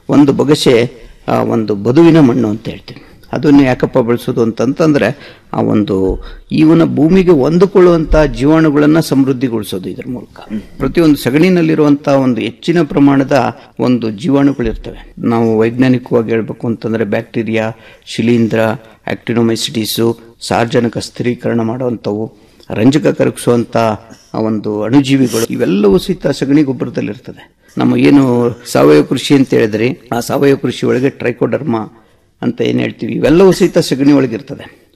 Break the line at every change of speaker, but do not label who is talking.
ಒಂದು ಬೊಗಸೆ ಆ ಒಂದು ಬದುವಿನ ಮಣ್ಣು ಅಂತ ಹೇಳ್ತೀವಿ ಅದನ್ನು ಯಾಕಪ್ಪ ಬಳಸೋದು ಅಂತಂತಂದ್ರೆ ಆ ಒಂದು ಇವನ ಭೂಮಿಗೆ ಹೊಂದಿಕೊಳ್ಳುವಂತ ಜೀವಾಣುಗಳನ್ನ ಸಮೃದ್ಧಿಗೊಳಿಸೋದು ಇದ್ರ ಮೂಲಕ ಪ್ರತಿಯೊಂದು ಸಗಣಿನಲ್ಲಿರುವಂತಹ ಒಂದು ಹೆಚ್ಚಿನ ಪ್ರಮಾಣದ ಒಂದು ಜೀವಾಣುಗಳಿರ್ತವೆ ನಾವು ವೈಜ್ಞಾನಿಕವಾಗಿ ಹೇಳ್ಬೇಕು ಅಂತಂದ್ರೆ ಬ್ಯಾಕ್ಟೀರಿಯಾ ಶಿಲೀಂಧ್ರ ಆಕ್ಟಿನೋಮೈಸಿಟೀಸು ಸಾರ್ವಜನಿಕ ಸ್ಥಿರೀಕರಣ ಮಾಡುವಂಥವು ರಂಜಕ ಕರಗಿಸುವಂತ ಆ ಒಂದು ಅಣುಜೀವಿಗಳು ಇವೆಲ್ಲವೂ ಸಹಿತ ಸಗಣಿ ಗೊಬ್ಬರದಲ್ಲಿರ್ತದೆ ನಮ್ಮ ಏನು ಸಾವಯವ ಕೃಷಿ ಅಂತ ಹೇಳಿದ್ರೆ ಆ ಸಾವಯವ ಕೃಷಿ ಒಳಗೆ ಟ್ರೈಕೋಡರ್ಮಾ ಅಂತ ಏನ್ ಹೇಳ್ತೀವಿ ಇವೆಲ್ಲವೂ ಸಹಿತ ಸಗಣಿ ಒಳಗಿರ್ತದೆ